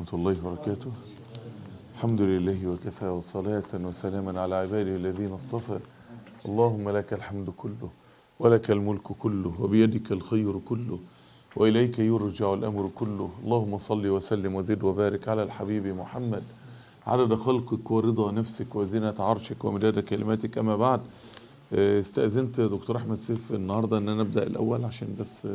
الله وبركاته الحمد لله وكفى وصلاة وسلاما على عباده الذين اصطفى اللهم لك الحمد كله ولك الملك كله وبيدك الخير كله وإليك يرجع الأمر كله اللهم صل وسلم وزد وبارك على الحبيب محمد عدد خلقك ورضا نفسك وزنة عرشك ومداد كلماتك أما بعد استأذنت دكتور أحمد سيف النهاردة أن أنا أبدأ الأول عشان بس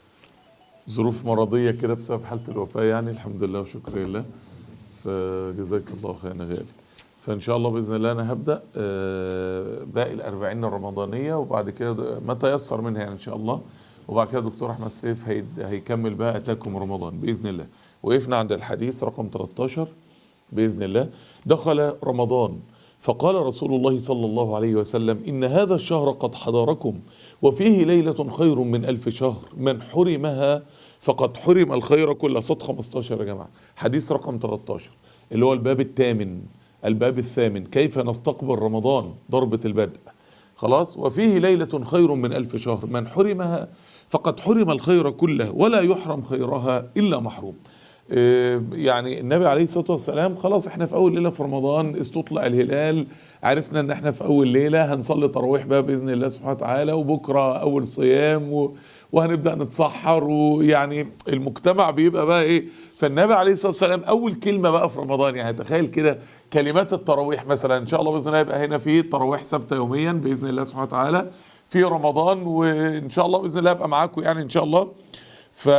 ظروف مرضية كده بسبب حالة الوفاة يعني الحمد لله وشكر لله فجزاك الله خيرا غالي فإن شاء الله بإذن الله أنا هبدأ باقي الأربعين الرمضانية وبعد كده ما تيسر منها يعني إن شاء الله وبعد كده دكتور أحمد سيف هيكمل بقى أتاكم رمضان بإذن الله وقفنا عند الحديث رقم 13 بإذن الله دخل رمضان فقال رسول الله صلى الله عليه وسلم إن هذا الشهر قد حضركم وفيه ليلة خير من ألف شهر من حرمها فقد حرم الخير كل صد 15 يا جماعة حديث رقم 13 اللي هو الباب الثامن الباب الثامن كيف نستقبل رمضان ضربة البدء خلاص وفيه ليلة خير من ألف شهر من حرمها فقد حرم الخير كله ولا يحرم خيرها إلا محروم يعني النبي عليه الصلاه والسلام خلاص احنا في اول ليله في رمضان استطلع الهلال عرفنا ان احنا في اول ليله هنصلي تراويح بقى باذن الله سبحانه وتعالى وبكره اول صيام و وهنبدا نتسحر ويعني المجتمع بيبقى بقى ايه فالنبي عليه الصلاه والسلام اول كلمه بقى في رمضان يعني تخيل كده كلمات التراويح مثلا ان شاء الله باذن الله يبقى هنا في تراويح ثابته يوميا باذن الله سبحانه وتعالى في رمضان وان شاء الله باذن الله ابقى معاكم يعني ان شاء الله ف...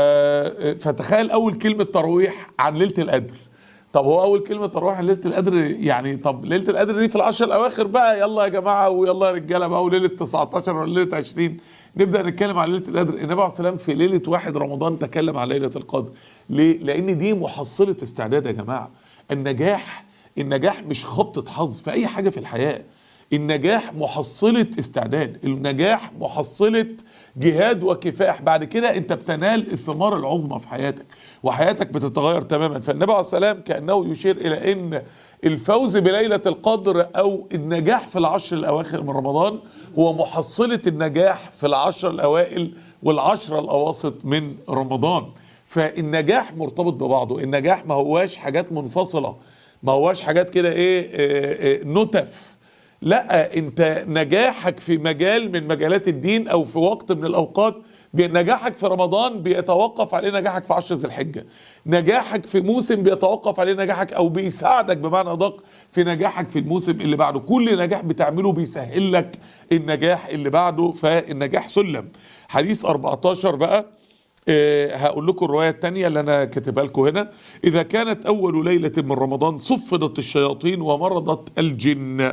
فتخيل اول كلمه تراويح عن ليله القدر طب هو اول كلمه تراويح عن ليله القدر يعني طب ليله القدر دي في العشر الاواخر بقى يلا يا جماعه ويلا يا رجاله بقى وليله 19 ولا ليله 20 نبدا نتكلم عن ليله القدر النبي عليه السلام في ليله واحد رمضان تكلم عن ليله القدر ليه لان دي محصله استعداد يا جماعه النجاح النجاح مش خبطه حظ في اي حاجه في الحياه النجاح محصلة استعداد النجاح محصلة جهاد وكفاح بعد كده انت بتنال الثمار العظمى في حياتك وحياتك بتتغير تماما فالنبي عليه السلام كأنه يشير إلى أن الفوز بليلة القدر أو النجاح في العشر الأواخر من رمضان هو محصلة النجاح في العشر الأوائل والعشر الأواسط من رمضان فالنجاح مرتبط ببعضه النجاح ما هواش حاجات منفصلة ما هواش حاجات كده ايه, إيه, إيه نتف لا انت نجاحك في مجال من مجالات الدين او في وقت من الاوقات نجاحك في رمضان بيتوقف عليه نجاحك في عشر ذي الحجه نجاحك في موسم بيتوقف عليه نجاحك او بيساعدك بمعنى ادق في نجاحك في الموسم اللي بعده كل نجاح بتعمله بيسهل لك النجاح اللي بعده فالنجاح سلم حديث 14 بقى أه هقول لكم الرواية الثانية اللي أنا كاتبها لكم هنا إذا كانت أول ليلة من رمضان صفدت الشياطين ومرضت الجن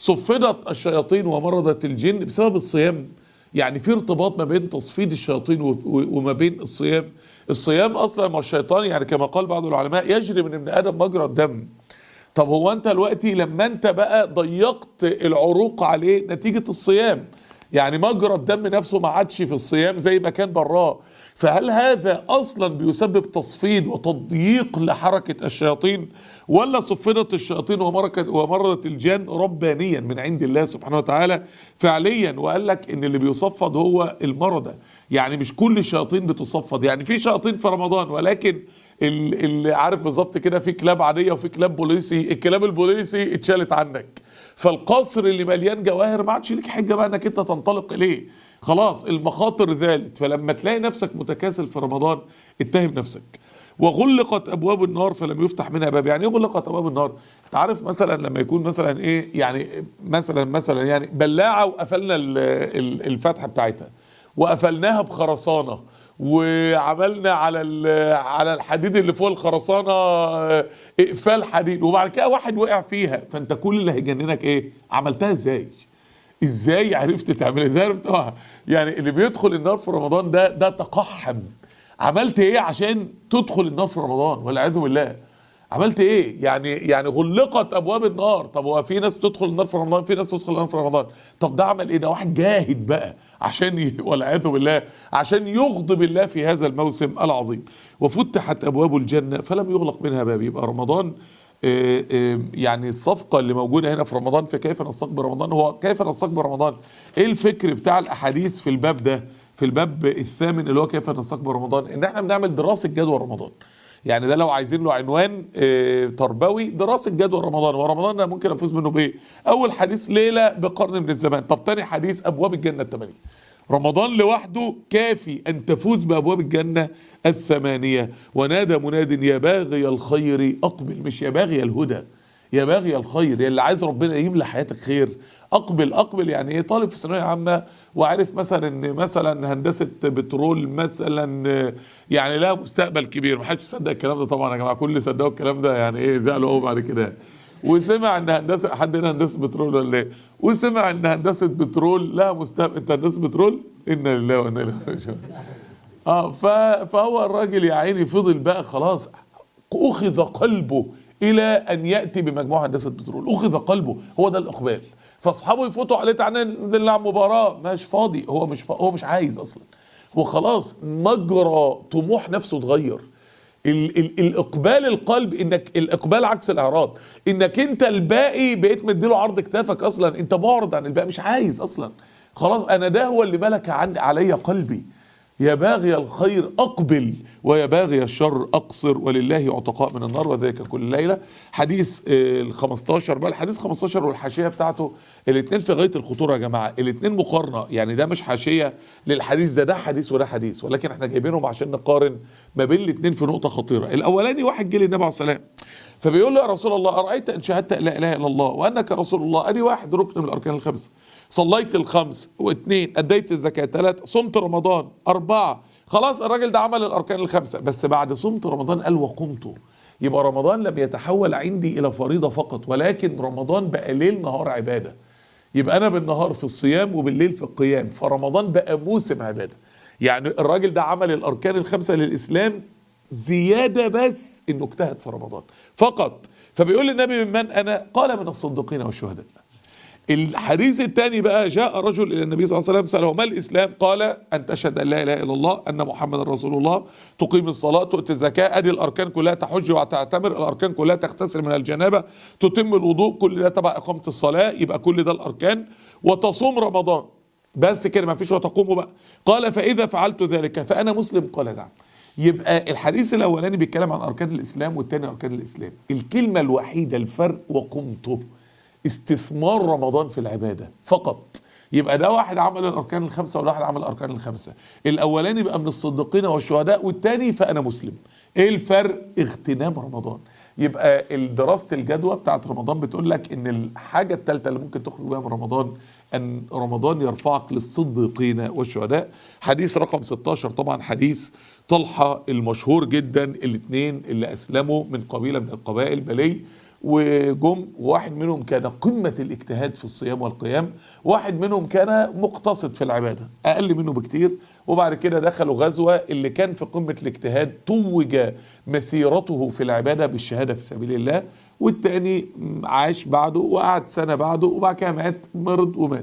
صفدت الشياطين ومرضت الجن بسبب الصيام يعني في ارتباط ما بين تصفيد الشياطين وما بين الصيام الصيام اصلا مع الشيطان يعني كما قال بعض العلماء يجري من ابن ادم مجرى الدم طب هو انت دلوقتي لما انت بقى ضيقت العروق عليه نتيجه الصيام يعني مجرى الدم نفسه ما عادش في الصيام زي ما كان براه فهل هذا اصلا بيسبب تصفيد وتضييق لحركه الشياطين ولا صفدت الشياطين ومرضت الجن ربانيا من عند الله سبحانه وتعالى فعليا وقال لك ان اللي بيصفد هو المرضى يعني مش كل الشياطين بتصفد يعني في شياطين في رمضان ولكن اللي عارف بالظبط كده في كلاب عاديه وفي كلاب بوليسي الكلاب البوليسي اتشالت عنك فالقصر اللي مليان جواهر ما عادش ليك حجه بقى انك انت تنطلق اليه خلاص المخاطر ذالت فلما تلاقي نفسك متكاسل في رمضان اتهم نفسك وغلقت ابواب النار فلم يفتح منها باب يعني ايه غلقت ابواب النار انت عارف مثلا لما يكون مثلا ايه يعني مثلا مثلا يعني بلاعه وقفلنا الفتحه بتاعتها وقفلناها بخرسانه وعملنا على على الحديد اللي فوق الخرسانه اقفال حديد وبعد كده واحد وقع فيها فانت كل اللي هيجننك ايه عملتها ازاي ازاي عرفت تعمل ازاي عرفت يعني اللي بيدخل النار في رمضان ده ده تقحم عملت ايه عشان تدخل النار في رمضان والعياذ بالله عملت ايه يعني يعني غلقت ابواب النار طب هو في ناس تدخل النار في رمضان في ناس تدخل النار في رمضان طب ده عمل ايه ده واحد جاهد بقى عشان ي... والعياذ بالله عشان يغضب الله في هذا الموسم العظيم وفتحت ابواب الجنه فلم يغلق منها باب يبقى رمضان آآ آآ يعني الصفقة اللي موجودة هنا في رمضان في كيف نستقبل رمضان هو كيف نستقبل رمضان ايه الفكر بتاع الاحاديث في الباب ده في الباب الثامن اللي هو كيف نستقبل رمضان ان احنا بنعمل دراسة جدوى رمضان يعني ده لو عايزين له عنوان آه، تربوي دراسه جدوى رمضان ورمضان انا ممكن افوز منه بايه اول حديث ليله بقرن من الزمان طب تاني حديث ابواب الجنه الثمانيه رمضان لوحده كافي ان تفوز بابواب الجنه الثمانيه ونادى مناد يا باغي الخير اقبل مش يا باغي الهدى يا باغي الخير يا اللي عايز ربنا يملى حياتك خير اقبل اقبل يعني ايه طالب في ثانويه عامه وعارف مثلا ان مثلا هندسه بترول مثلا آه، يعني لها مستقبل كبير ما حدش يصدق الكلام ده طبعا يا جماعه كل اللي صدقوا الكلام ده يعني ايه زعلوا قوي بعد كده وسمع ان هندسه حد هنا هندسه بترول ولا ايه وسمع ان هندسه بترول لها مستقبل انت هندسه بترول انا لله وانا اليه راجعون اه ف- فهو الراجل يا عيني فضل بقى خلاص اخذ قلبه الى ان ياتي بمجموعه هندسه بترول اخذ قلبه هو ده الاقبال فاصحابه يفوتوا عليه تعالى ننزل نلعب مباراه مش فاضي هو مش فا... هو مش عايز اصلا هو خلاص مجرى طموح نفسه اتغير ال ال الاقبال القلب انك الاقبال عكس الاعراض انك انت الباقي بقيت مديله عرض كتافك اصلا انت معرض عن الباقي مش عايز اصلا خلاص انا ده هو اللي ملك عن علي قلبي يا باغي الخير اقبل ويا باغي الشر اقصر ولله عتقاء من النار وذلك كل ليله حديث آه، ال 15 بقى الحديث 15 والحاشيه بتاعته الاثنين في غايه الخطوره يا جماعه الاثنين مقارنه يعني ده مش حاشيه للحديث ده ده حديث وده حديث ولكن احنا جايبينهم عشان نقارن ما بين الاثنين في نقطه خطيره الاولاني واحد جه للنبي عليه الصلاه والسلام فبيقول له يا رسول الله ارايت ان شهدت ان لا اله الا الله وانك رسول الله ادي واحد ركن من الاركان الخمسه صليت الخمس واثنين اديت الزكاه ثلاثه صمت رمضان اربعه خلاص الراجل ده عمل الاركان الخمسه بس بعد صمت رمضان قال وقمت يبقى رمضان لم يتحول عندي الى فريضه فقط ولكن رمضان بقى ليل نهار عباده يبقى انا بالنهار في الصيام وبالليل في القيام فرمضان بقى موسم عباده يعني الراجل ده عمل الاركان الخمسه للاسلام زياده بس انه اجتهد في رمضان فقط فبيقول للنبي من من انا قال من الصديقين والشهداء الحديث الثاني بقى جاء رجل الى النبي صلى الله عليه وسلم ساله ما الاسلام؟ قال ان تشهد ان لا اله الا الله ان محمدا رسول الله تقيم الصلاه تؤتي الزكاه ادي الاركان كلها تحج وتعتمر الاركان كلها تغتسل من الجنابه تتم الوضوء كل ده تبع اقامه الصلاه يبقى كل ده الاركان وتصوم رمضان بس كده ما فيش وتقوموا بقى قال فاذا فعلت ذلك فانا مسلم قال نعم يبقى الحديث الاولاني بيتكلم عن اركان الاسلام والثاني اركان الاسلام الكلمه الوحيده الفرق وقمته استثمار رمضان في العباده فقط يبقى ده واحد عمل الاركان الخمسه وواحد عمل الاركان الخمسه الاولاني بقى من الصديقين والشهداء والثاني فانا مسلم ايه الفرق اغتنام رمضان يبقى دراسه الجدوى بتاعت رمضان بتقول لك ان الحاجه الثالثه اللي ممكن تخرج بيها من رمضان ان رمضان يرفعك للصديقين والشهداء حديث رقم 16 طبعا حديث طلحه المشهور جدا الاثنين اللي اسلموا من قبيله من القبائل بلي وجم وواحد منهم كان قمة الاجتهاد في الصيام والقيام واحد منهم كان مقتصد في العبادة أقل منه بكتير وبعد كده دخلوا غزوة اللي كان في قمة الاجتهاد توج مسيرته في العبادة بالشهادة في سبيل الله والتاني عاش بعده وقعد سنة بعده وبعد كده مات مرض ومات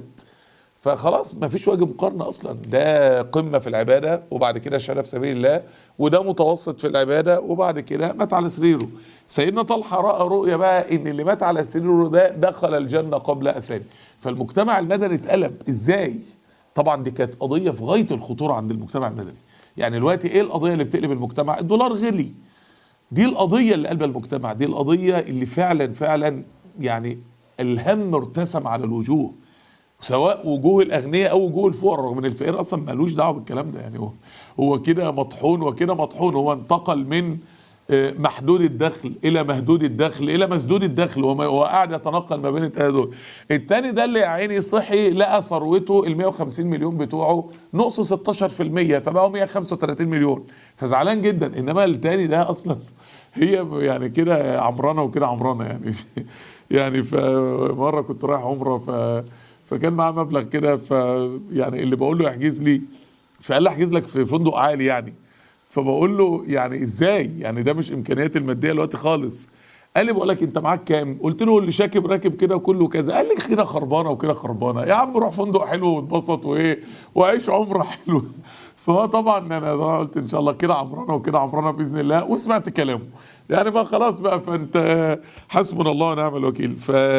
فخلاص ما فيش وجه مقارنة أصلا ده قمة في العبادة وبعد كده شهادة في سبيل الله وده متوسط في العبادة وبعد كده مات على سريره سيدنا طلحة رأى رؤية بقى إن اللي مات على سريره ده دخل الجنة قبل الثاني فالمجتمع المدني اتقلب إزاي؟ طبعا دي كانت قضية في غاية الخطورة عند المجتمع المدني يعني دلوقتي إيه القضية اللي بتقلب المجتمع؟ الدولار غلي دي القضية اللي قلب المجتمع دي القضية اللي فعلا فعلا يعني الهم ارتسم على الوجوه سواء وجوه الاغنياء او وجوه الفقراء رغم ان الفقير اصلا مالوش دعوه بالكلام ده يعني هو هو كده مطحون وكده مطحون هو انتقل من آه، محدود الدخل الى مهدود الدخل الى مسدود الدخل هو هو قاعد يتنقل ما بين الثلاثه دول الثاني ده اللي يا عيني صحي لقى ثروته ال 150 مليون بتوعه نقص 16% فبقوا 135 مليون فزعلان جدا انما الثاني ده اصلا هي يعني كده عمرانه وكده عمرانه يعني يعني فمره كنت رايح عمره ف فكان معاه مبلغ كده ف يعني اللي بقول له احجز لي فقال لي احجز لك في فندق عالي يعني فبقول له يعني ازاي يعني ده مش امكانياتي الماديه دلوقتي خالص قال لي بقول لك انت معاك كام قلت له اللي شاكب راكب كده وكله كذا قال لي كده خربانه وكده خربانه يا عم روح فندق حلو واتبسط وايه وعيش عمره حلو فهو طبعا انا قلت ان شاء الله كده عمرانه وكده عمرانه باذن الله وسمعت كلامه يعني بقى خلاص بقى فانت حسبنا الله ونعم الوكيل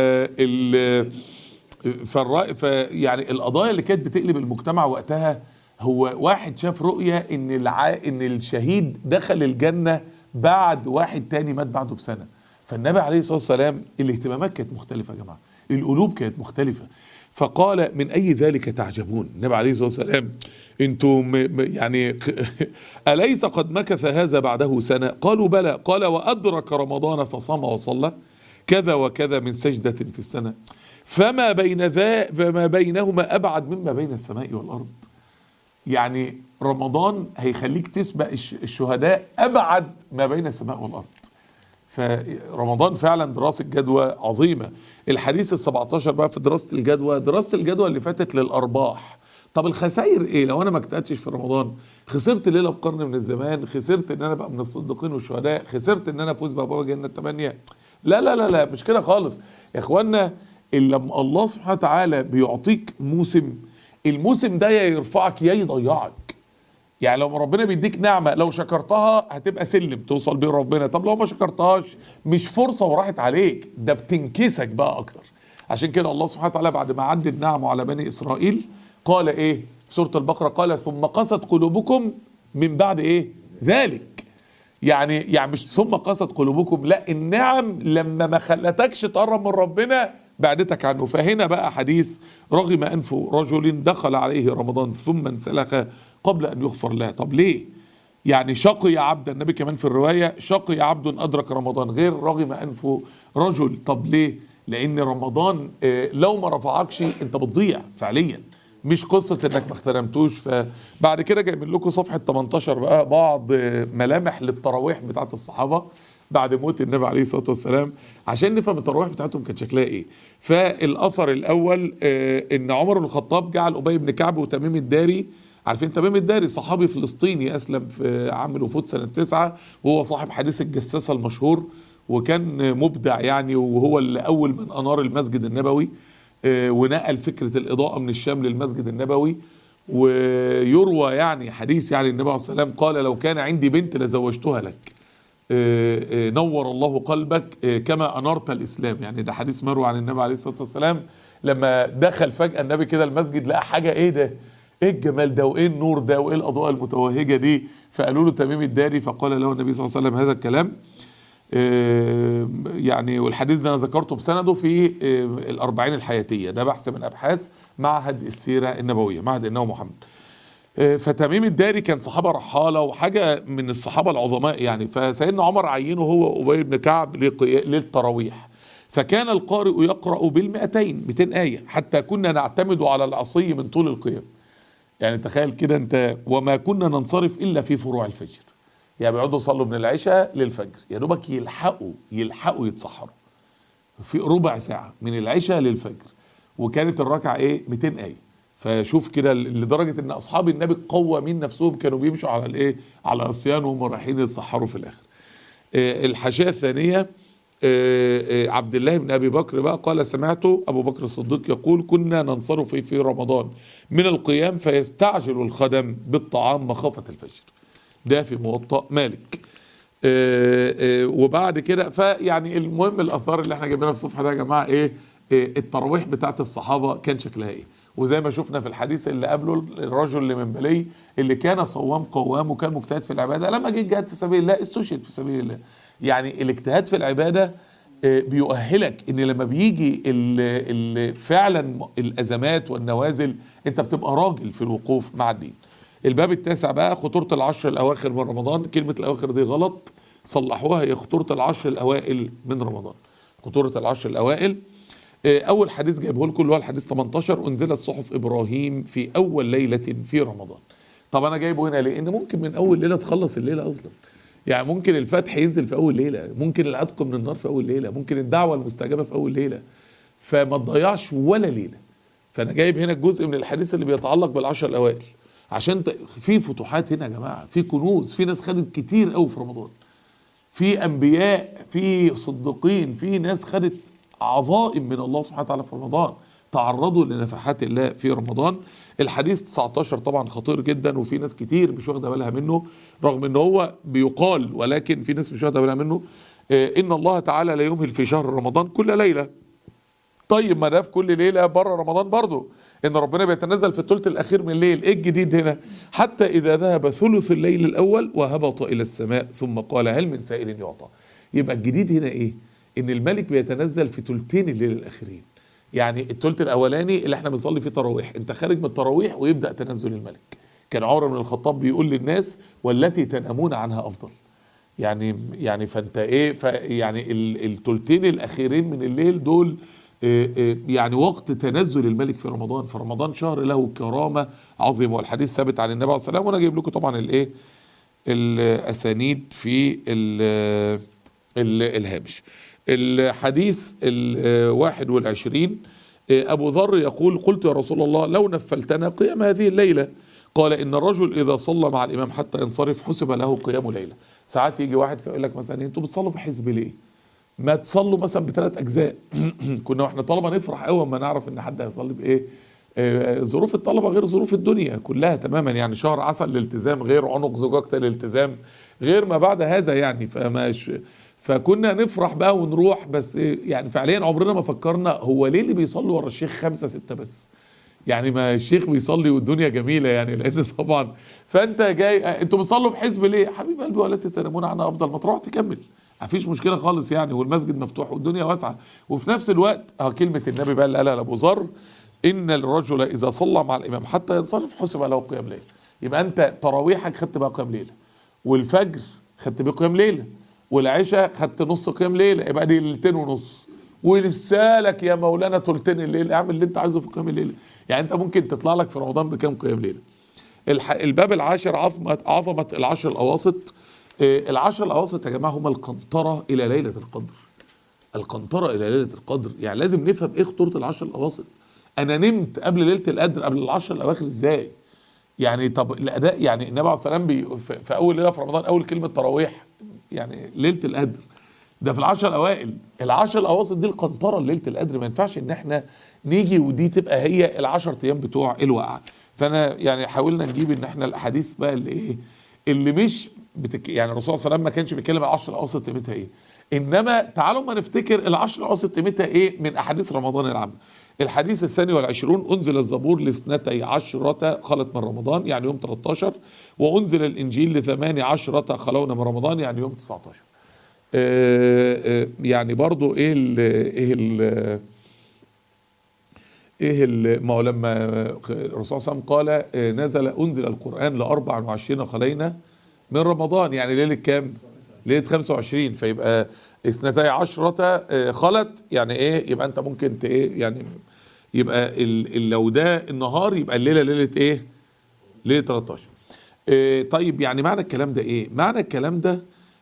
فال فالرأي فيعني القضايا اللي كانت بتقلب المجتمع وقتها هو واحد شاف رؤية ان الع... ان الشهيد دخل الجنة بعد واحد تاني مات بعده بسنه فالنبي عليه الصلاه والسلام الاهتمامات كانت مختلفه يا جماعه القلوب كانت مختلفه فقال من اي ذلك تعجبون النبي عليه الصلاه والسلام انتم يعني اليس قد مكث هذا بعده سنه قالوا بلى قال وادرك رمضان فصام وصلى كذا وكذا من سجده في السنه فما بين ذا فما بينهما ابعد مما بين السماء والارض يعني رمضان هيخليك تسبق الشهداء ابعد ما بين السماء والارض فرمضان فعلا دراسة جدوى عظيمة الحديث ال 17 بقى في دراسة الجدوى دراسة الجدوى اللي فاتت للأرباح طب الخسائر ايه لو انا ما اجتهدتش في رمضان خسرت ليله بقرن من الزمان خسرت ان انا ابقى من الصديقين والشهداء خسرت ان انا افوز بابواب جنه الثمانيه لا لا لا لا مش كده خالص يا اخوانا لما الله سبحانه وتعالى بيعطيك موسم الموسم ده يا يرفعك يا يضيعك يعني لو ربنا بيديك نعمه لو شكرتها هتبقى سلم توصل بيه ربنا طب لو ما شكرتهاش مش فرصه وراحت عليك ده بتنكسك بقى اكتر عشان كده الله سبحانه وتعالى بعد ما عدد نعمه على بني اسرائيل قال ايه في سوره البقره قال ثم قست قلوبكم من بعد ايه ذلك يعني يعني مش ثم قست قلوبكم لا النعم لما ما خلتكش تقرب من ربنا بعدتك عنه فهنا بقى حديث رغم أنف رجل دخل عليه رمضان ثم انسلخ قبل أن يغفر له طب ليه يعني شقي عبد النبي كمان في الرواية شقي عبد أدرك رمضان غير رغم أنف رجل طب ليه لأن رمضان لو ما رفعكش أنت بتضيع فعليا مش قصة انك ما اخترمتوش فبعد كده جايب لكم صفحة 18 بقى بعض ملامح للتراويح بتاعت الصحابة بعد موت النبي عليه الصلاه والسلام عشان نفهم التراويح بتاعتهم كانت شكلها ايه فالاثر الاول آه ان عمر بن الخطاب جعل ابي بن كعب وتميم الداري عارفين تميم الداري صحابي فلسطيني اسلم في عام الوفود سنه تسعة وهو صاحب حديث الجساسه المشهور وكان مبدع يعني وهو اللي اول من انار المسجد النبوي آه ونقل فكره الاضاءه من الشام للمسجد النبوي ويروى يعني حديث يعني النبي عليه الصلاه والسلام قال لو كان عندي بنت لزوجتها لك نور الله قلبك كما انرت الاسلام يعني ده حديث مروي عن النبي عليه الصلاه والسلام لما دخل فجاه النبي كده المسجد لقى حاجه ايه ده ايه الجمال ده وايه النور ده وايه الاضواء المتوهجه دي فقالوا له تميم الداري فقال له النبي صلى الله عليه وسلم هذا الكلام يعني والحديث ده انا ذكرته بسنده في الأربعين الحياتيه ده بحث من ابحاث معهد السيره النبويه معهد النبوي محمد فتميم الداري كان صحابه رحاله وحاجه من الصحابه العظماء يعني فسيدنا عمر عينه هو وابي بن كعب للتراويح فكان القارئ يقرا بالمئتين 200 ايه حتى كنا نعتمد على العصي من طول القيام يعني تخيل كده انت وما كنا ننصرف الا في فروع الفجر يعني بيقعدوا يصلوا من العشاء للفجر يا دوبك يلحقوا يلحقوا يتسحروا في ربع ساعه من العشاء للفجر وكانت الركعه ايه 200 ايه فشوف كده لدرجه ان اصحاب النبي قوامين نفسهم كانوا بيمشوا على الايه على عصيان وهم رايحين يتسحروا في الاخر آه الحاشيه الثانيه آه آه عبد الله بن ابي بكر بقى قال سمعت ابو بكر الصديق يقول كنا ننصرف في, في رمضان من القيام فيستعجل الخدم بالطعام مخافه الفجر ده في موطأ مالك وبعد كده فيعني المهم الاثار اللي احنا جايبينها في الصفحه ده يا جماعه ايه التراويح بتاعت الصحابه كان شكلها ايه وزي ما شفنا في الحديث اللي قبله الرجل اللي من بلي اللي كان صوام قوام وكان مجتهد في العباده لما جه الجهاد في سبيل الله استشهد في سبيل الله يعني الاجتهاد في العباده بيؤهلك ان لما بيجي ال ال فعلا الازمات والنوازل انت بتبقى راجل في الوقوف مع الدين الباب التاسع بقى خطوره العشر الاواخر من رمضان كلمه الاواخر دي غلط صلحوها هي خطوره العشر الاوائل من رمضان خطوره العشر الاوائل اول حديث جايبه لكم اللي هو الحديث 18 انزل الصحف ابراهيم في اول ليله في رمضان طب انا جايبه هنا ليه ان ممكن من اول ليله تخلص الليله اصلا يعني ممكن الفتح ينزل في اول ليله ممكن العتق من النار في اول ليله ممكن الدعوه المستجابه في اول ليله فما تضيعش ولا ليله فانا جايب هنا الجزء من الحديث اللي بيتعلق بالعشر الاوائل عشان في فتوحات هنا يا جماعه في كنوز في ناس خدت كتير قوي في رمضان في انبياء في صديقين في ناس خدت عظائم من الله سبحانه وتعالى في رمضان تعرضوا لنفحات الله في رمضان الحديث 19 طبعا خطير جدا وفي ناس كتير مش واخده بالها منه رغم ان هو بيقال ولكن في ناس مش واخده بالها منه ان الله تعالى لا يمهل في شهر رمضان كل ليله طيب ما ده في كل ليله بره رمضان برضه ان ربنا بيتنزل في الثلث الاخير من الليل ايه الجديد هنا حتى اذا ذهب ثلث الليل الاول وهبط الى السماء ثم قال هل من سائل يعطى يبقى الجديد هنا ايه ان الملك بيتنزل في ثلثين الليل الاخيرين يعني الثلث الاولاني اللي احنا بنصلي فيه تراويح انت خارج من التراويح ويبدا تنزل الملك كان عمر بن الخطاب بيقول للناس والتي تنامون عنها افضل يعني يعني فانت ايه ف يعني الثلثين الاخيرين من الليل دول إيه إيه يعني وقت تنزل الملك في رمضان فرمضان شهر له كرامه عظيمه والحديث ثابت عن النبي عليه الصلاه والسلام وانا جايب لكم طبعا الايه الاسانيد في ال ال الهامش الحديث الواحد والعشرين أبو ذر يقول قلت يا رسول الله لو نفلتنا قيام هذه الليلة قال إن الرجل إذا صلى مع الإمام حتى ينصرف حسب له قيام ليلة ساعات يجي واحد فيقول لك مثلا انتوا بتصلوا بحزب ليه ما تصلوا مثلا بثلاث اجزاء كنا واحنا طلبه نفرح قوي اما نعرف ان حد هيصلي بايه آه ظروف الطلبه غير ظروف الدنيا كلها تماما يعني شهر عسل الالتزام غير عنق زجاجه الالتزام غير ما بعد هذا يعني فماش فكنا نفرح بقى ونروح بس يعني فعليا عمرنا ما فكرنا هو ليه اللي بيصلوا ورا الشيخ خمسة ستة بس يعني ما الشيخ بيصلي والدنيا جميلة يعني لأن طبعا فأنت جاي أنتوا بتصلوا بحزب ليه؟ حبيب قلبي والتي تنامون عنها أفضل ما تروح تكمل مفيش مشكلة خالص يعني والمسجد مفتوح والدنيا واسعة وفي نفس الوقت اه كلمة النبي بقى اللي قالها لأبو ذر إن الرجل إذا صلى مع الإمام حتى ينصرف حسب له قيام ليل يبقى أنت تراويحك خدت بقى قيام ليلة والفجر خدت بقى قيام ليلة والعشاء خدت نص قيام ليله يبقى دي ليلتين ونص ولسه لك يا مولانا تلتين الليل اعمل اللي انت عايزه في قيام الليل يعني انت ممكن تطلع لك في رمضان بكام قيام ليله الح... الباب العاشر عظمه عظمه العشر الاواسط آه العشر الاواسط يا جماعه هم القنطره الى ليله القدر القنطره الى ليله القدر يعني لازم نفهم ايه خطوره العشر الاواسط انا نمت قبل ليله القدر قبل العشر الاواخر ازاي يعني طب الاداء يعني النبي عليه الصلاه والسلام في اول ليله في رمضان اول كلمه تراويح يعني ليله القدر ده في العشر الاوائل العشر الاواسط دي القنطره ليله القدر ما ينفعش ان احنا نيجي ودي تبقى هي العشر ايام بتوع الوقعه فانا يعني حاولنا نجيب ان احنا الاحاديث بقى اللي ايه اللي مش بتك يعني الرسول صلى الله عليه وسلم ما كانش بيتكلم عن العشر الاواسط قيمتها ايه انما تعالوا ما نفتكر العشر الاواسط قيمتها ايه من احاديث رمضان العامه الحديث الثاني والعشرون أنزل الزبور لاثنتي عشرة خلت من رمضان يعني يوم 13 وأنزل الإنجيل لثماني عشرة خلونا من رمضان يعني يوم 19 آآ آآ يعني برضو إيه ال إيه ال إيه ال ما هو لما الرسول صلى الله عليه وسلم قال نزل أنزل القرآن ل 24 خلينا من رمضان يعني ليلة كام؟ ليلة 25 فيبقى اثنتي عشرة خلت يعني ايه يبقى انت ممكن ايه يعني يبقى ال لو ده النهار يبقى الليله ليله ايه؟ ليله 13 إيه طيب يعني معنى الكلام ده ايه؟ معنى الكلام ده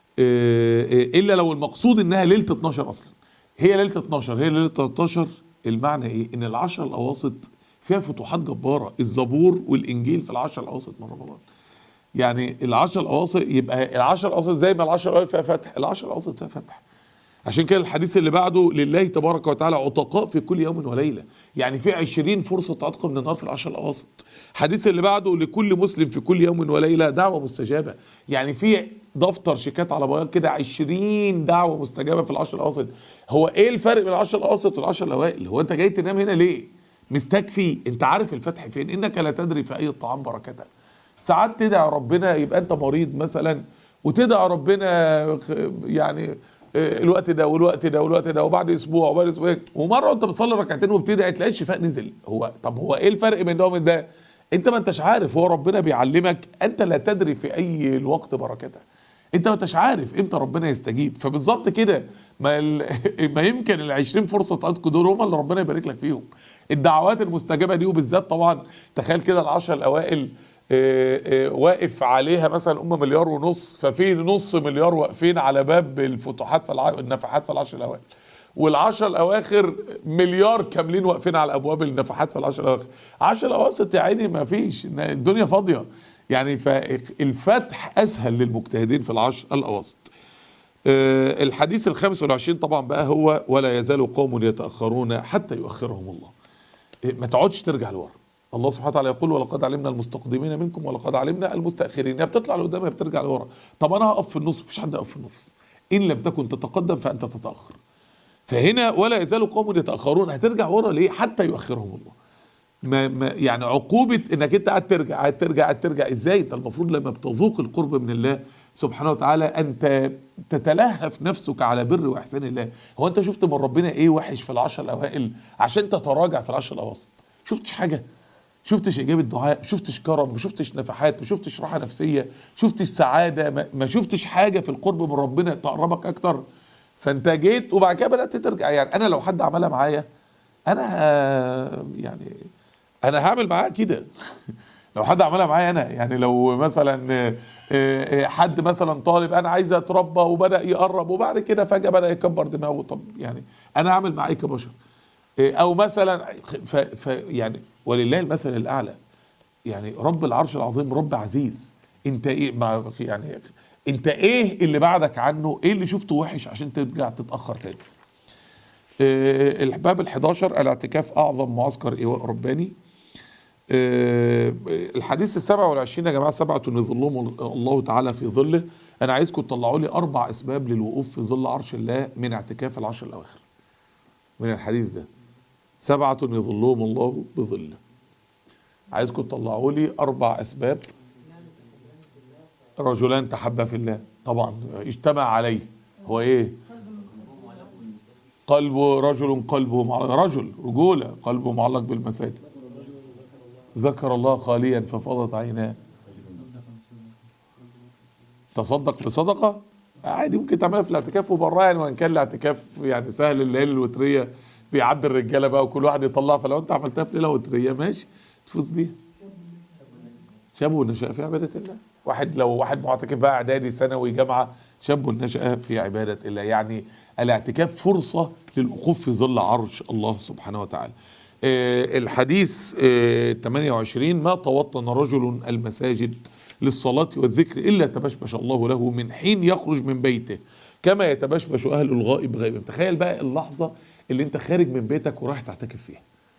إيه الا لو المقصود انها ليله 12 اصلا هي ليله 12 هي ليله 13 المعنى ايه؟ ان العشر الاواسط فيها فتوحات جباره الزبور والانجيل في العشر الاواسط من رمضان يعني العشر الاواسط يبقى العشر الاواسط زي ما العشر الاوائل فيها فتح العشر الاواسط فيها فتح عشان كده الحديث اللي بعده لله تبارك وتعالى عتقاء في كل يوم وليله يعني في عشرين فرصة عتق من النار في العشر الأواسط الحديث اللي بعده لكل مسلم في كل يوم وليلة دعوة مستجابة يعني في دفتر شيكات على بياض كده عشرين دعوة مستجابة في العشر الأواسط هو ايه الفرق بين العشر الأواسط والعشر الأوائل هو انت جاي تنام هنا ليه مستكفي انت عارف الفتح فين انك لا تدري في اي الطعام بركته ساعات تدعي ربنا يبقى انت مريض مثلا وتدعي ربنا يعني الوقت ده والوقت ده والوقت ده وبعد اسبوع وبعد اسبوعين ومره وانت بتصلي ركعتين وبتدعي تلاقي الشفاء نزل هو طب هو ايه الفرق بين ده وبين ده؟ انت ما انتش عارف هو ربنا بيعلمك انت لا تدري في اي الوقت بركته انت ما انتش عارف امتى ربنا يستجيب فبالظبط كده ما ال... ما يمكن ال 20 فرصه عندكم دول هم اللي ربنا يبارك لك فيهم الدعوات المستجابه دي وبالذات طبعا تخيل كده العشر الاوائل آه، آه، واقف عليها مثلا هم مليار ونص ففي نص مليار واقفين على باب الفتوحات في الع... النفحات في العشر الاوائل والعشر الاواخر مليار كاملين واقفين على ابواب النفحات في العشر الاواخر عشر الاواسط يا عيني ما فيش الدنيا فاضيه يعني فالفتح اسهل للمجتهدين في العشر الاواسط آه، الحديث الخامس والعشرين طبعا بقى هو ولا يزال قوم يتاخرون حتى يؤخرهم الله ما تقعدش ترجع لورا الله سبحانه وتعالى يقول ولقد علمنا المستقدمين منكم ولقد علمنا المستاخرين يا بتطلع لقدام يا بترجع لورا طب انا هقف في النص مفيش حد يقف في النص ان لم تكن تتقدم فانت تتاخر فهنا ولا يزال قوم يتاخرون هترجع ورا ليه حتى يؤخرهم الله ما ما يعني عقوبة انك انت قاعد ترجع قاعد ترجع قاعد ترجع ازاي انت المفروض لما بتذوق القرب من الله سبحانه وتعالى انت تتلهف نفسك على بر واحسان الله هو انت شفت من ربنا ايه وحش في العشر الاوائل عشان تتراجع في العشر الاواسط شفتش حاجة شفتش اجابة دعاء شفتش كرم ما شفتش نفحات ما شفتش راحة نفسية شفتش سعادة ما, ما شفتش حاجة في القرب من ربنا تقربك اكتر فانت جيت وبعد كده بدأت ترجع يعني انا لو حد عملها معايا انا ه- يعني انا هعمل معاه كده لو حد عملها معايا انا يعني لو مثلا آه، آه، حد مثلا طالب انا عايز اتربى وبدا يقرب وبعد كده فجاه بدا يكبر دماغه طب يعني انا اعمل معاه إيه كبشر آه، او مثلا ف ف يعني ولله المثل الاعلى يعني رب العرش العظيم رب عزيز انت ايه ما يعني انت ايه اللي بعدك عنه ايه اللي شفته وحش عشان ترجع تتاخر تاني آه، الباب ال 11 الاعتكاف اعظم معسكر ايواء رباني آه، الحديث السبع والعشرين يا جماعة سبعة يظلهم الله تعالى في ظله أنا عايزكم تطلعوا لي أربع أسباب للوقوف في ظل عرش الله من اعتكاف العشر الأواخر من الحديث ده سبعة يظلهم الله بظله عايزكم تطلعوا لي أربع أسباب رجلان تحبا في الله طبعا اجتمع عليه هو إيه قلب رجل قلبه معلق رجل رجولة قلبه معلق بالمساجد ذكر الله خاليا ففاضت عيناه تصدق بصدقة عادي ممكن تعملها في الاعتكاف وبراه يعني وان كان الاعتكاف يعني سهل الليالي الوترية بيعدي الرجالة بقى وكل واحد يطلعها فلو انت عملتها في ليلة وترية ماشي تفوز بيها شاب نشأ في عبادة الله واحد لو واحد معتكف بقى اعدادي ثانوي جامعة شاب نشأ في عبادة الله يعني الاعتكاف فرصة للوقوف في ظل عرش الله سبحانه وتعالى آه، الحديث آه، 28 ما توطن رجل المساجد للصلاة والذكر إلا تبشبش الله له من حين يخرج من بيته كما يتبشبش أهل الغائب غيبا تخيل بقى اللحظة اللي انت خارج من بيتك ورايح تعتكف فيها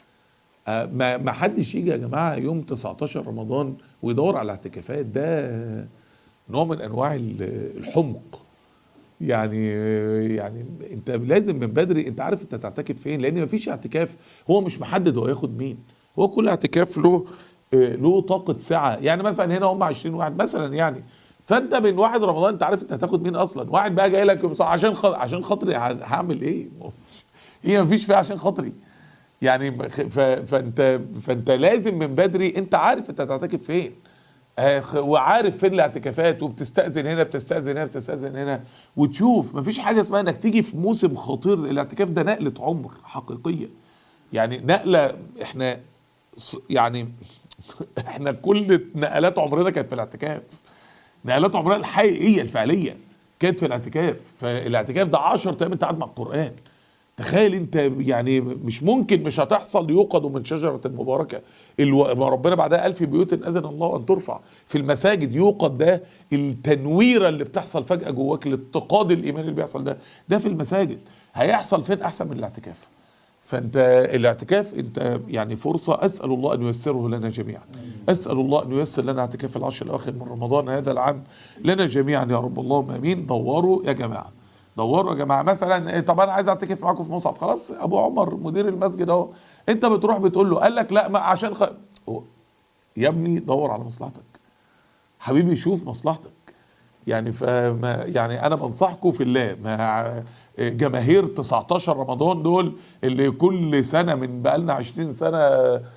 آه، ما ما حدش يجي يا جماعه يوم 19 رمضان ويدور على الاعتكافات ده نوع من انواع ال- الحمق يعني يعني انت لازم من بدري انت عارف انت تعتكف فين لان مفيش اعتكاف هو مش محدد هو ياخد مين هو كل اعتكاف له آه، له طاقه سعه يعني مثلا هنا هم 20 واحد مثلا يعني فانت من واحد رمضان انت عارف انت هتاخد مين اصلا واحد بقى جاي لك يوم صح- عشان خ... عشان خاطري ه- هعمل ايه هي مفيش فيها عشان خاطري يعني ف... فانت فانت لازم من بدري انت عارف انت هتعتكف فين آه، خ- وعارف فين الاعتكافات وبتستأذن هنا بتستأذن هنا بتستأذن هنا وتشوف مفيش حاجة اسمها انك تيجي في موسم خطير الاعتكاف ده نقلة عمر حقيقية يعني نقلة احنا ص- يعني احنا كل نقلات عمرنا كانت في الاعتكاف نقلات عمرنا الحقيقية الفعلية كانت في الاعتكاف فالاعتكاف ده 10 ايام انت قاعد مع القرآن تخيل انت يعني مش ممكن مش هتحصل يوقدوا من شجرة مباركة الو... ما ربنا بعدها قال في بيوت اذن الله ان ترفع في المساجد يوقد ده التنويرة اللي بتحصل فجأة جواك الاتقاد الايمان اللي بيحصل ده ده في المساجد هيحصل فين احسن من الاعتكاف فانت الاعتكاف انت يعني فرصه اسال الله ان ييسره لنا جميعا اسال الله ان ييسر لنا اعتكاف العشر الاواخر من رمضان هذا العام لنا جميعا يا رب اللهم امين دوروا يا جماعه دوروا يا جماعه مثلا إيه، طب انا عايز اعتكف معاكم في مصعب خلاص ابو عمر مدير المسجد اهو انت بتروح بتقول له قال لك لا ما عشان خ... هو- يا ابني دور على مصلحتك حبيبي شوف مصلحتك يعني فما يعني انا بنصحكم في الله مع جماهير 19 رمضان دول اللي كل سنه من بقالنا 20 سنه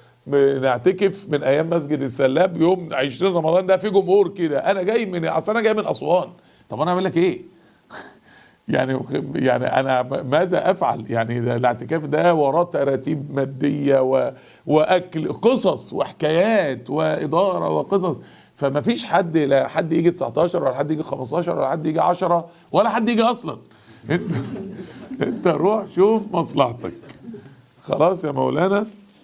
بنعتكف من ايام مسجد السلاب يوم 20 رمضان ده في جمهور كده انا جاي من اصل انا جاي من اسوان طب انا اعمل لك ايه؟ يعني يعني انا ماذا افعل يعني ده الاعتكاف ده وراه تراتيب ماديه و... واكل قصص وحكايات واداره وقصص فما فيش حد لا حد يجي 19 ولا حد يجي 15 ولا حد يجي 10 ولا حد يجي اصلا انت انت روح شوف مصلحتك خلاص يا مولانا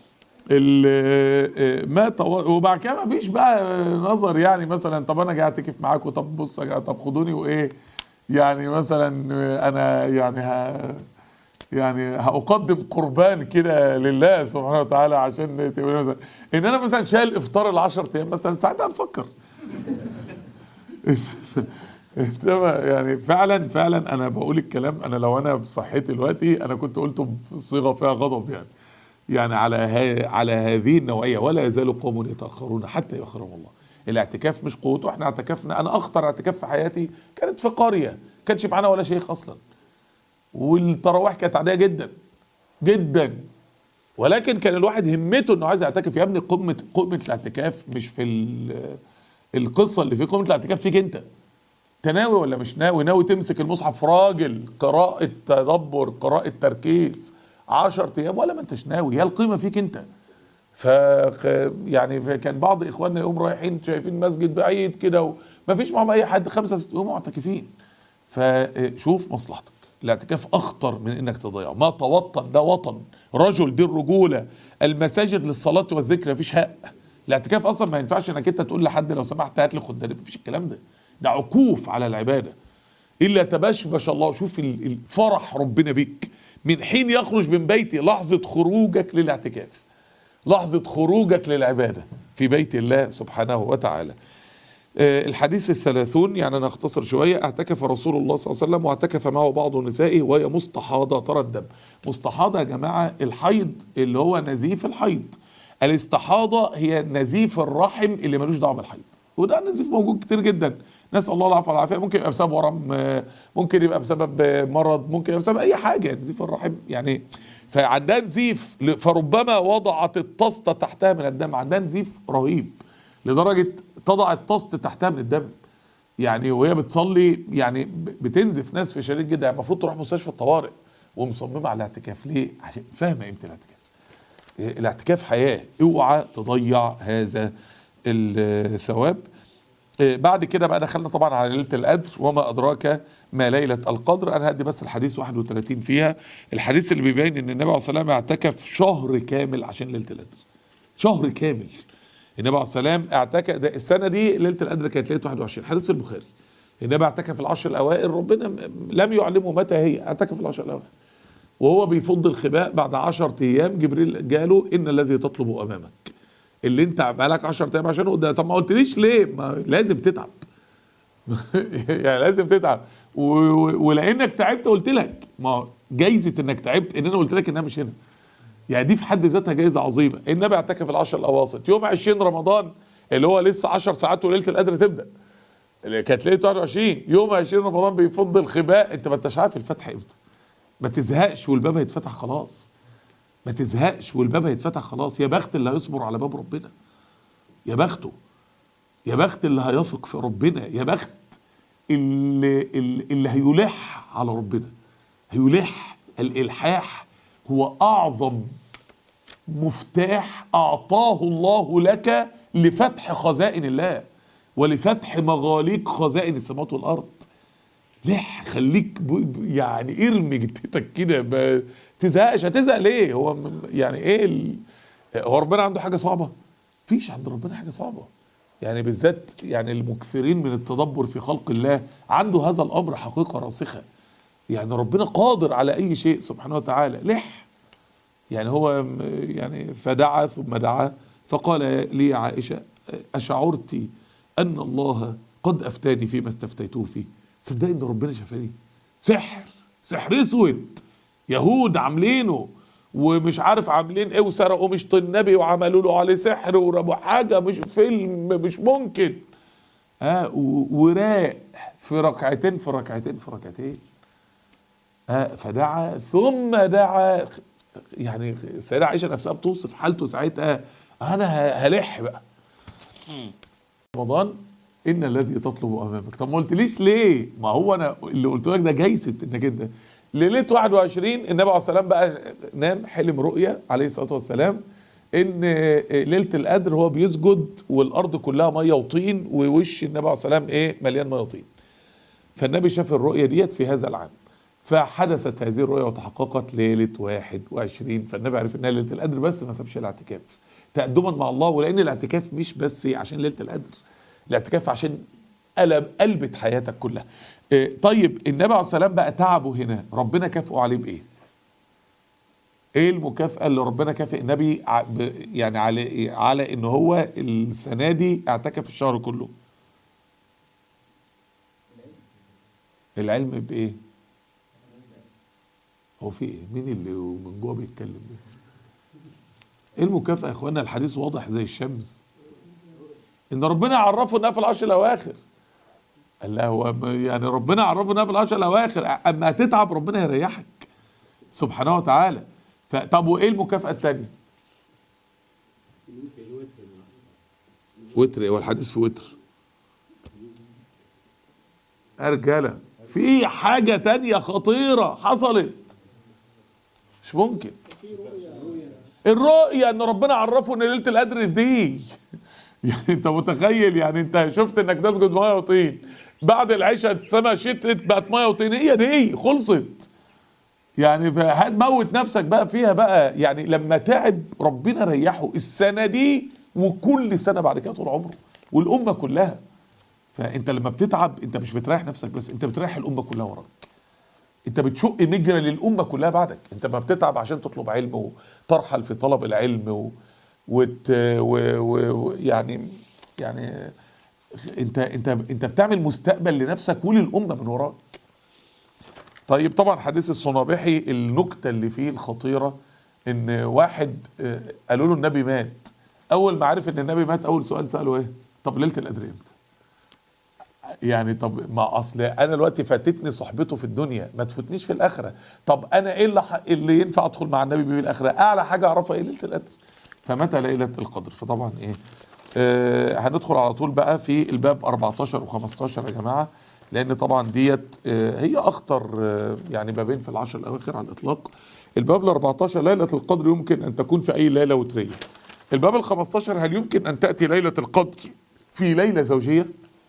ال- ما تو... وبعد كده ما فيش بقى نظر يعني مثلا طب انا جاي اعتكف معاكم طب بص يا جماعة، طب خدوني وايه يعني مثلا انا يعني ه... يعني هأقدم قربان كده لله سبحانه وتعالى عشان تقول مثلا ان انا مثلا شايل افطار ال 10 ايام مثلا ساعتها نفكر انما يعني فعلا فعلا انا بقول الكلام انا لو انا بصحتي دلوقتي انا كنت قلته بصيغه فيها غضب يعني يعني على ها على هذه النوعيه ولا يزال قوم يتاخرون حتى يؤخرهم الله الاعتكاف مش قوته احنا اعتكفنا انا اخطر اعتكاف في حياتي كانت في قريه كانش معانا ولا شيخ اصلا والتراويح كانت عاديه جدا جدا ولكن كان الواحد همته انه عايز يعتكف يا ابني قمه قمه الاعتكاف مش في ال- القصه اللي في قمه الاعتكاف فيك انت تناوي ولا مش ناوي ناوي تمسك المصحف راجل قراءة تدبر قراءة تركيز عشر ايام ولا ما انتش ناوي هي القيمة فيك انت ف يعني كان بعض اخواننا يقوم رايحين شايفين مسجد بعيد كده وما فيش معاهم اي حد خمسة ست يوم معتكفين فشوف مصلحتك الاعتكاف اخطر من انك تضيعه ما توطن ده وطن رجل دي الرجوله المساجد للصلاه والذكر مفيش حق الاعتكاف اصلا ما ينفعش انك انت تقول لحد لو سمحت هات لي خدام مفيش الكلام ده ده عكوف على العباده الا تبشبش الله شوف ال- الفرح ربنا بيك من حين يخرج من بيتي لحظه خروجك للاعتكاف لحظه خروجك للعباده في بيت الله سبحانه وتعالى آه، الحديث الثلاثون يعني انا اختصر شويه اعتكف رسول الله صلى الله عليه وسلم واعتكف معه بعض نسائه وهي مستحاضه ترى الدم مستحاضه يا جماعه الحيض اللي هو نزيف الحيض الاستحاضه هي نزيف الرحم اللي ملوش دعوه بالحيض وده نزيف موجود كتير جدا نسال الله العافيه والعافيه ممكن يبقى بسبب ورم آه، ممكن يبقى بسبب آه، مرض ممكن يبقى بسبب اي حاجه نزيف الرحم يعني فعندها نزيف ل- فربما وضعت الطاسه تحتها من الدم عندها نزيف رهيب لدرجه تضع الطاسه تحتها من الدم يعني وهي بتصلي يعني ب- بتنزف ناس في شديد جدا يعني المفروض تروح مستشفى الطوارئ ومصممه على الاعتكاف ليه؟ عشان فاهمه قيمه الاعتكاف الاعتكاف حياه اوعى تضيع هذا الثواب إيه، بعد كده بقى دخلنا طبعا على ليله القدر وما ادراك ما ليله القدر انا هدي بس الحديث 31 فيها الحديث اللي بيبين ان النبي عليه الصلاه والسلام اعتكف شهر كامل عشان ليله القدر شهر كامل النبي عليه السلام اعتكف ده السنه دي ليله القدر كانت ليله 21 حديث في البخاري النبي اعتكف العشر الاوائل ربنا م- لم يعلمه متى هي اعتكف العشر الاوائل وهو بيفض الخباء بعد 10 ايام جبريل جاله ان الذي تطلب امامك اللي انت بقالك 10 ايام عشانه ده طب ما قلتليش ليه ما لازم تتعب يعني لازم تتعب و- و- ولانك تعبت قلت لك ما جايزه انك تعبت ان انا قلت لك انها مش هنا يعني دي في حد ذاتها جايزه عظيمه النبي اعتكف العشر الاواسط يوم 20 رمضان اللي هو لسه 10 ساعات وليله القدر تبدا اللي كانت ليله 21 يوم 20 رمضان بيفض الخباء انت ما انتش عارف الفتح امتى ما تزهقش والباب هيتفتح خلاص ما تزهقش والباب هيتفتح خلاص يا بخت اللي هيصبر على باب ربنا يا بخته يا بخت اللي هيثق في ربنا يا بخت اللي, اللي اللي هيلح على ربنا هيلح الالحاح هو اعظم مفتاح اعطاه الله لك لفتح خزائن الله ولفتح مغاليق خزائن السماوات والارض لح خليك ب- ب- يعني ارمي جدتك كده ما تزهقش هتزهق ليه هو م- يعني ايه ال... هو ربنا عنده حاجه صعبه فيش عند ربنا حاجه صعبه يعني بالذات يعني المكثرين من التدبر في خلق الله عنده هذا الامر حقيقه راسخه يعني ربنا قادر على اي شيء سبحانه وتعالى لح يعني هو م- يعني فدعا ثم دعا فقال لي عائشة أشعرت أن الله قد أفتاني فيما استفتيته فيه صدق إن ربنا شفاني سحر سحر أسود يهود عاملينه ومش عارف عاملين ايه وسرقوا مشط النبي وعملوا له عليه سحر ورموا حاجه مش فيلم مش ممكن اه و- وراق في ركعتين في ركعتين في ركعتين آه فدعا ثم دعا يعني السيدة عائشة نفسها بتوصف حالته ساعتها أنا ه- هلح بقى رمضان إن الذي تطلب أمامك طب ما قلتليش ليه ما هو أنا اللي قلت لك ده جايزة إنك أنت ليلة 21 النبي عليه السلام بقى نام حلم رؤية عليه الصلاة والسلام إن ليلة القدر هو بيسجد والأرض كلها مية وطين ووش النبي عليه السلام إيه مليان مية وطين فالنبي شاف الرؤية ديت في هذا العام فحدثت هذه الرؤية وتحققت ليلة 21 فالنبي عرف انها ليلة القدر بس ما سابش الاعتكاف تقدما مع الله ولان الاعتكاف مش بس عشان ليلة القدر الاعتكاف عشان قلب قلبت حياتك كلها إيه، طيب النبي عليه السلام بقى تعبه هنا ربنا كافئه عليه بايه ايه المكافأة اللي ربنا كافئ النبي ع- ب- يعني على على ان هو السنة دي اعتكف الشهر كله العلم بايه هو في ايه مين اللي من جوه بيتكلم ده ايه المكافأة يا اخوانا الحديث واضح زي الشمس ان ربنا يعرفه انها في العشر الاواخر قال لا هو يعني ربنا عرفه انها في العشر الاواخر اما هتتعب ربنا يريحك سبحانه وتعالى طب وايه المكافأة التانية وتر هو الحديث في وتر يا رجاله في حاجة تانية خطيرة حصلت مش ممكن الرؤية ان ربنا عرفه ان ليلة القدر في دي يعني انت متخيل يعني انت شفت انك تسجد ميه وطين بعد العشاء السماء شتت بقت ميه وطين هي دي خلصت يعني هتموت نفسك بقى فيها بقى يعني لما تعب ربنا ريحه السنة دي وكل سنة بعد كده طول عمره والأمة كلها فأنت لما بتتعب أنت مش بتريح نفسك بس أنت بتريح الأمة كلها وراك أنت بتشق مجرى للأمة كلها بعدك أنت ما بتتعب عشان تطلب علم وترحل في طلب العلم و... وت... و... و... يعني يعني انت انت انت بتعمل مستقبل لنفسك وللامه من وراك طيب طبعا حديث الصنابحي النكته اللي فيه الخطيره ان واحد قالوا له النبي مات اول ما عرف ان النبي مات اول سؤال ساله ايه طب ليله القدر امتى يعني طب ما اصل انا دلوقتي فاتتني صحبته في الدنيا ما تفوتنيش في الاخره طب انا ايه اللي, ح... اللي ينفع ادخل مع النبي بيه الاخره اعلى حاجه اعرفها ايه ليله القدر فمتى ليله القدر فطبعا ايه آه هندخل على طول بقى في الباب 14 و15 يا جماعه لان طبعا ديت آه هي اخطر آه يعني بابين في العشر الاواخر على الاطلاق الباب ال 14 ليله القدر يمكن ان تكون في اي ليله وتريه الباب ال 15 هل يمكن ان تاتي ليله القدر في ليله زوجيه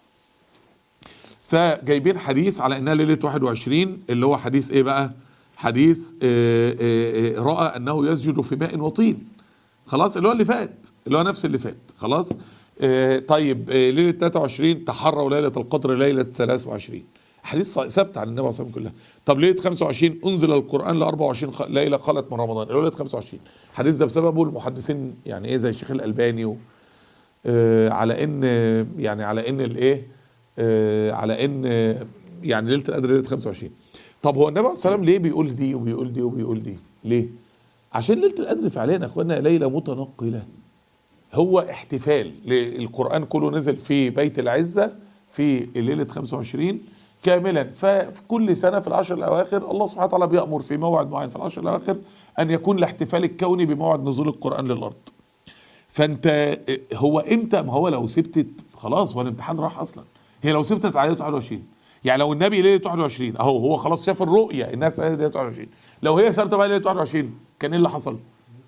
فجايبين حديث على انها ليله 21 اللي هو حديث ايه بقى حديث آآ آآ راى انه يسجد في ماء وطين خلاص اللي هو اللي فات اللي هو نفس اللي فات خلاص آه طيب آه ليله 23 تحروا ليله القدر ليله 23 حديث ثابت عن النبي صلى الله عليه وسلم كلها طب ليله 25 انزل القران ل 24 ليله خلت من رمضان اللي هو ليله 25 الحديث ده بسببه المحدثين يعني ايه زي الشيخ الالباني و آه على ان يعني على ان الايه آه على ان يعني ليله القدر ليله 25 طب هو النبي عليه الصلاه والسلام ليه بيقول دي وبيقول دي وبيقول دي ليه عشان ليله القدر فعليا يا اخوانا ليله متنقله هو احتفال القران كله نزل في بيت العزه في ليله 25 كاملا ففي كل سنه في العشر الاواخر الله سبحانه وتعالى بيامر في موعد معين في العشر الاواخر ان يكون الاحتفال الكوني بموعد نزول القران للارض فانت هو امتى ما هو لو سبتت خلاص هو الامتحان راح اصلا هي لو سبتت على 21 يعني لو النبي ليله 21 اهو هو خلاص شاف الرؤيه الناس قالت ليله 21 لو هي ثابته بقى ليله 21 كان ايه اللي حصل؟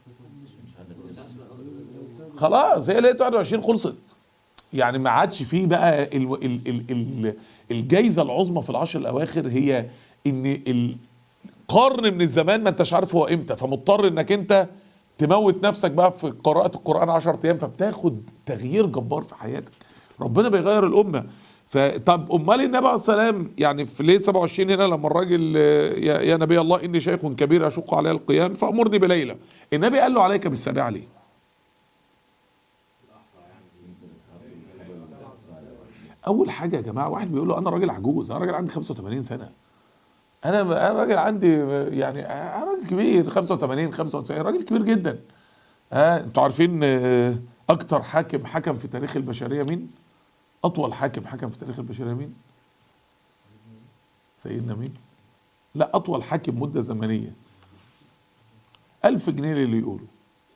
خلاص هي ليله 21 خلصت يعني ما عادش فيه بقى ال ال ال ال الجايزه العظمى في العشر الاواخر هي ان القرن من الزمان ما انتش عارف هو امتى فمضطر انك انت تموت نفسك بقى في قراءه القران 10 ايام فبتاخد تغيير جبار في حياتك ربنا بيغير الامه فطب امال النبي عليه السلام يعني في ليله 27 هنا لما الراجل يا, يا نبي الله اني شيخ كبير اشق علي القيام فامرني بليله النبي قال له عليك بالسابعه ليه؟ اول حاجه يا جماعه واحد بيقول له انا راجل عجوز انا راجل عندي 85 سنه انا انا راجل عندي يعني انا راجل كبير 85 95 راجل كبير جدا ها انتوا عارفين اكتر حاكم حكم في تاريخ البشريه مين اطول حاكم حكم في تاريخ البشريه مين سيدنا مين لا اطول حاكم مده زمنيه ألف جنيه اللي يقولوا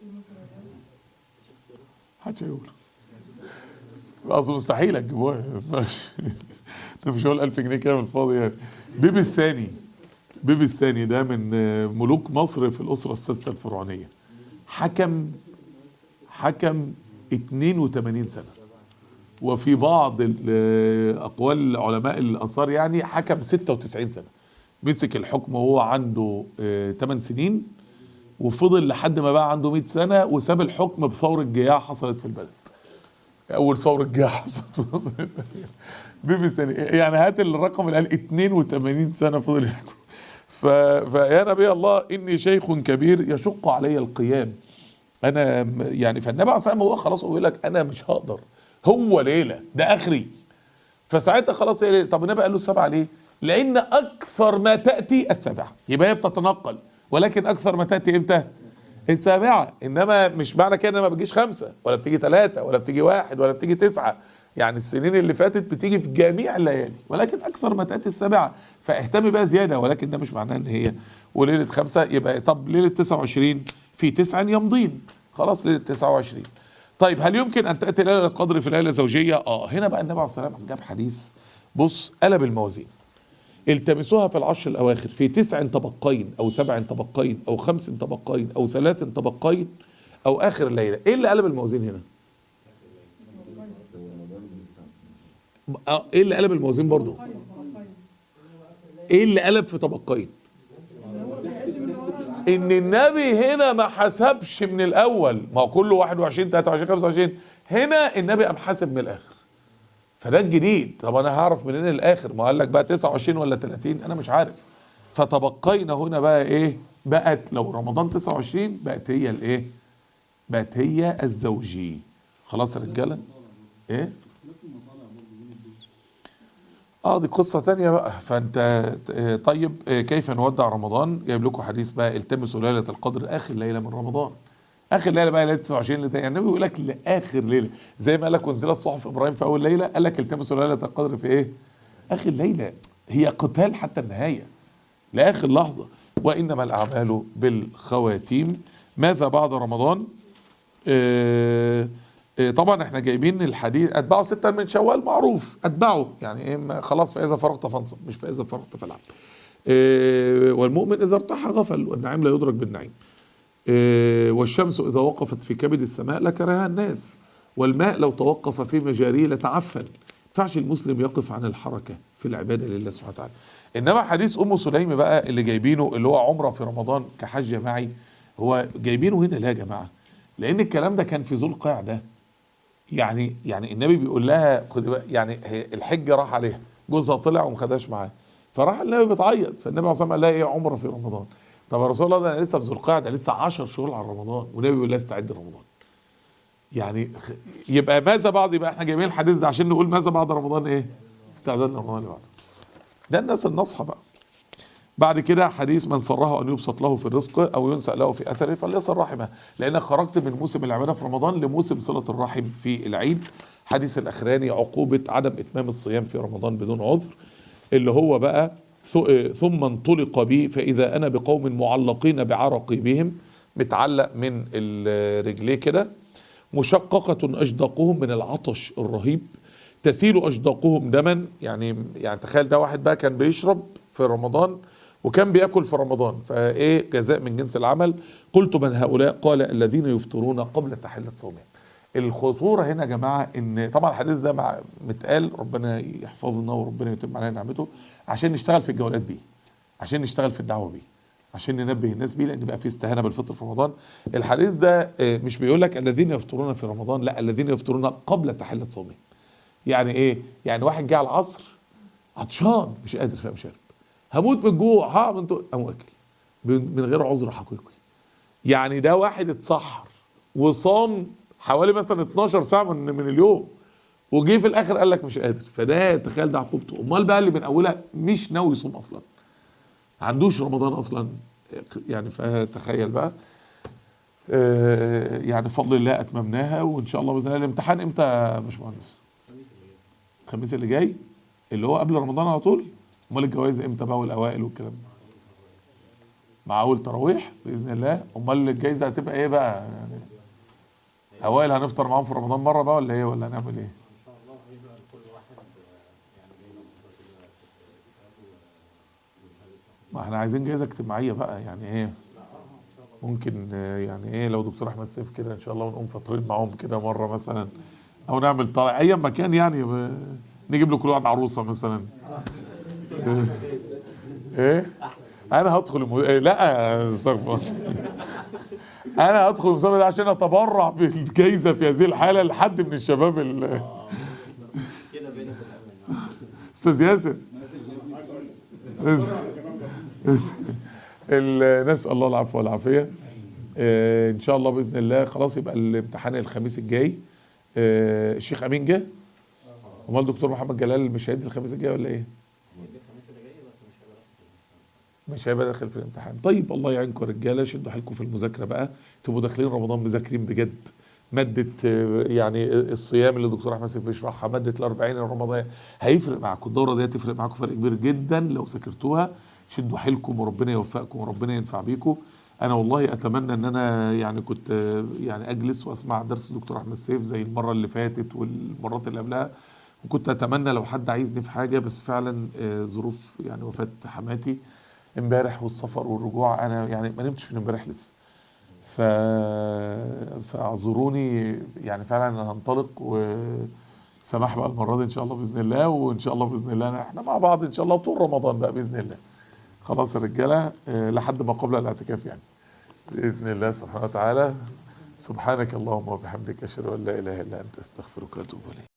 محدش هيقول اصل مستحيل تجيبوها ده مش هقول 1000 جنيه كده من الفاضي يعني بيبي الثاني بيبي الثاني ده من ملوك مصر في الاسره السادسه الفرعونيه حكم حكم 82 سنه وفي بعض اقوال علماء الاثار يعني حكم 96 سنه مسك الحكم وهو عنده 8 سنين وفضل لحد ما بقى عنده 100 سنه وساب الحكم بثوره جياع حصلت في البلد اول ثوره جياع حصلت في مصر بيبي سنة يعني هات الرقم اللي قال 82 سنه فضل يحكم فيا نبي الله اني شيخ كبير يشق علي القيام انا يعني فالنبي عليه الصلاه هو خلاص هو يقول لك انا مش هقدر هو ليله ده اخري فساعتها خلاص هي ليلة. طب النبي قال له السبعه ليه؟ لان اكثر ما تاتي السابعه يبقى هي بتتنقل ولكن اكثر ما تاتي امتى السابعه انما مش معنى كده إنها ما بتجيش خمسه ولا بتيجي ثلاثه ولا بتيجي واحد ولا بتيجي تسعه يعني السنين اللي فاتت بتيجي في جميع الليالي ولكن اكثر ما تاتي السابعه فاهتم بها زياده ولكن ده مش معناه ان هي وليله خمسه يبقى طب ليله 29 في تسع يمضين خلاص ليله 29 طيب هل يمكن ان تاتي ليله القدر في ليله زوجيه؟ اه هنا بقى النبي عليه الصلاه والسلام جاب حديث بص قلب الموازين التمسوها في العشر الأواخر في تسع طبقين أو سبع طبقين أو خمس طبقين أو ثلاث طبقين أو آخر الليلة إيه اللي قلب الموازين هنا آه، إيه اللي قلب الموازين برضو إيه اللي قلب في طبقين ان النبي هنا ما حسبش من الاول ما هو كله 21 23 25 هنا النبي قام حاسب من الاخر فده الجديد طب انا هعرف منين الاخر ما قال لك بقى 29 ولا 30 انا مش عارف فتبقينا هنا بقى ايه بقت لو رمضان 29 بقت هي الايه بقت هي الزوجي خلاص يا رجاله ايه اه دي قصة تانية بقى فانت آه، طيب آه، كيف نودع رمضان جايب لكم حديث بقى التمسوا ليلة القدر اخر ليلة من رمضان اخر ليلة بقى ليلة 29 ليلة يعني النبي بيقول لك لاخر ليلة زي ما قال لك انزل الصحف ابراهيم في اول ليلة قال لك التمسوا ليلة القدر في ايه اخر ليلة هي قتال حتى النهاية لاخر لحظة وانما الاعمال بالخواتيم ماذا بعد رمضان آه، آه، طبعا احنا جايبين الحديث اتبعوا ستا من شوال معروف اتبعوا يعني ايه ما- خلاص فاذا فرغت فانصب مش فاذا فرغت فالعب آه، والمؤمن اذا ارتاح غفل والنعيم لا يدرك بالنعيم آه، والشمس اذا وقفت في كبد السماء لكرهها الناس والماء لو توقف في مجاريه لتعفن ما ينفعش المسلم يقف عن الحركه في العباده لله سبحانه وتعالى انما حديث ام سليم بقى اللي جايبينه اللي هو عمره في رمضان كحج جماعي هو جايبينه هنا ليه يا جماعه لان الكلام ده كان في ذو القعده يعني يعني النبي بيقول لها خدي بقى- يعني هي الحج راح عليها جوزها طلع وما خدهاش معاه فراح النبي بتعيط فالنبي عليه الصلاه والسلام قال لها ايه عمره في رمضان طب يا رسول الله ده انا لسه في ذو القعده لسه 10 شهور على رمضان والنبي بيقول لها استعد رمضان يعني خ- يبقى ماذا بعد يبقى احنا جايبين الحديث ده عشان نقول ماذا بعد رمضان ايه استعداد لرمضان اللي بعده ده الناس الناصحه بقى بعد كده حديث من سره ان يبسط له في الرزق او ينسأ له في اثره فليصل رحمه لانك خرجت من موسم العباده في رمضان لموسم صله الرحم في العيد حديث الاخراني عقوبه عدم اتمام الصيام في رمضان بدون عذر اللي هو بقى ث- ثم انطلق بي فاذا انا بقوم معلقين بعرقيبهم متعلق من الرجليه كده مشققة أجداقهم من العطش الرهيب تسيل أجداقهم دما يعني يعني تخيل ده واحد بقى كان بيشرب في رمضان وكان بياكل في رمضان فايه جزاء من جنس العمل قلت من هؤلاء قال الذين يفطرون قبل تحلة صومهم الخطورة هنا يا جماعة ان طبعا الحديث ده مع متقال ربنا يحفظنا وربنا يتم علينا نعمته عشان نشتغل في الجولات بيه عشان نشتغل في الدعوة بيه عشان ننبه الناس بيه لان بقى في استهانه بالفطر في رمضان الحديث ده آه، مش بيقول لك الذين يفطرون في رمضان لا الذين يفطرون قبل تحله صومهم يعني ايه يعني واحد جه على العصر عطشان مش قادر فاهم شارب هموت من الجوع ها من تو- قام واكل من من غير عذر حقيقي يعني ده واحد اتسحر وصام حوالي مثلا 12 ساعه من من اليوم وجه في الاخر قال لك مش قادر فده تخيل ده عقوبته امال بقى اللي من اولها مش ناوي يصوم اصلا عندوش رمضان اصلا يعني فتخيل بقى آه، يعني بفضل الله اتممناها وان شاء الله باذن الله الامتحان امتى يا باشمهندس؟ الخميس اللي جاي اللي هو قبل رمضان على طول امال الجوائز امتى بقى والاوائل والكلام ده؟ مع اول تراويح باذن الله امال الجايزه هتبقى ايه بقى يعني اوائل هنفطر معاهم في رمضان مره بقى ولا ايه ولا هنعمل ايه؟ ما احنا عايزين جايزه اجتماعيه بقى يعني ايه ممكن آه، يعني ايه لو دكتور احمد سيف كده ان شاء الله ونقوم فاطرين معاهم كده مره مثلا او نعمل طالع اي مكان يعني ب- نجيب له كل واحد عروسه مثلا آه، ايه انا هدخل المو... إيه لا استغفر الله. انا هدخل المسابقه ده عشان اتبرع بالجائزه في هذه الحاله لحد من الشباب ال- كده بينك وبين استاذ ياسر ال- نسال الله العفو والعافيه آه، ان شاء الله باذن الله خلاص يبقى الامتحان الخميس الجاي آه، الشيخ امين جه امال الدكتور محمد جلال مش هيدي الخميس الجاي ولا ايه مش هيبقى داخل في الامتحان طيب الله يعينكم يا رجاله شدوا حيلكم في المذاكره بقى تبقوا داخلين رمضان مذاكرين بجد مادة آه، يعني الصيام اللي الدكتور احمد سيف بيشرحها مادة الأربعين الرمضانية هيفرق معاكم الدورة دي هتفرق معاكم فرق كبير جدا لو ذاكرتوها شدوا حيلكم وربنا يوفقكم وربنا ينفع بيكم انا والله اتمنى ان انا يعني كنت آه، يعني اجلس واسمع درس الدكتور احمد سيف زي المره اللي فاتت والمرات اللي قبلها وكنت اتمنى لو حد عايزني في حاجه بس فعلا آه، ظروف يعني وفاه حماتي امبارح والسفر والرجوع انا يعني ما نمتش من امبارح لسه ف... فاعذروني يعني فعلا انا هنطلق وسماح بقى المره دي ان شاء الله باذن الله وان شاء الله باذن الله احنا مع بعض ان شاء الله طول رمضان بقى باذن الله خلاص يا رجاله آه، لحد ما قبل الاعتكاف يعني باذن الله سبحانه وتعالى سبحانك اللهم وبحمدك اشهد ان لا اله الا انت استغفرك واتوب اليك